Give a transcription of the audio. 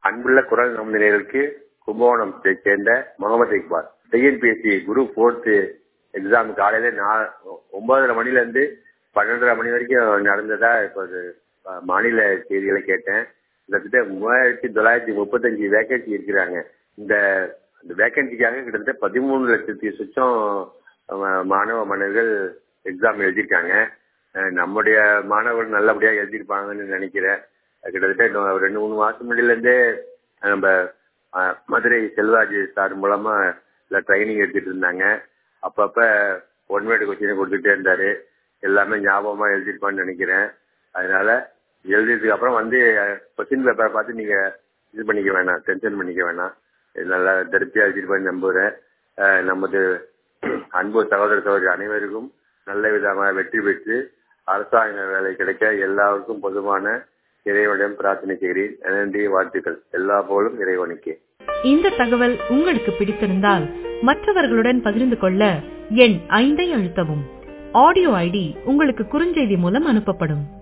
அன்புள்ள குரல் நம்பினர்களுக்கு கும்பகோணத்தை சேர்ந்த Mohammed Iqbal TNPSC group fourth exam காலையில நா- ஒன்பதரை மணில இருந்து பன்னெண்டரை மணி வரைக்கும் நடந்ததா இப்போ ஒரு, அஹ், மாநில செய்திகளை கேட்டேன் கிட்டத்தட்ட மூவாயிரத்தி தொள்ளாயிரத்தி முப்பத்தஞ்சு வேகன்சி இருக்கிறாங்க இந்த அந்த வேகன்சிக்காக கிட்டத்தட்ட பதிமூணு லட்சத்தி சுச்சம் அஹ், மாணவ மாணவர்கள் எக்ஸாம் எழுதியிருக்காங்க அஹ், நம்முடைய மாணவர்கள் நல்லபடியா எழுதியிருப்பாங்கன்னு நினைக்கிறேன் அஹ், கிட்டத்தட்ட இன்னும் ஒரு ரெண்டு மூணு மாசம் முன்னாடில இருந்தே அஹ், நம்ம அஹ், மதுரை செல்வராஜ் சார் மூலமா இல்ல ட்ரைனிங் எடுத்துட்டு இருந்தாங்க அப்பப்ப ஒன் வேர்டு கொஸ்டின் கொடுத்துட்டே இருந்தாரு எல்லாமே ஞாபகமா எழுதிருப்பான்னு நினைக்கிறேன் அதனால எழுதியதுக்கு அப்புறம் வந்து கொஸ்டின் பேப்பரை பார்த்து நீங்க இது பண்ணிக்க வேணாம் டென்ஷன் பண்ணிக்க வேணாம் இது நல்லா திருப்தியா எழுதிருப்பான்னு நம்புறேன் அஹ், நமது அன்பு சகோதர சகோதரி அனைவருக்கும் நல்ல விதமாக வெற்றி பெற்று அரசாங்க வேலை கிடைக்க எல்லாருக்கும் பொதுவான இறைவனிடம் பிரார்த்தனை செய்கிறேன் நன்றி வாழ்த்துக்கள் எல்லா போலும் இறைவனுக்கே இந்த தகவல் உங்களுக்கு பிடித்திருந்தால் மற்றவர்களுடன் பகிர்ந்து கொள்ள எண் ஐந்தை அழுத்தவும் ஆடியோ ஐடி உங்களுக்கு குறுஞ்செய்தி மூலம் அனுப்பப்படும்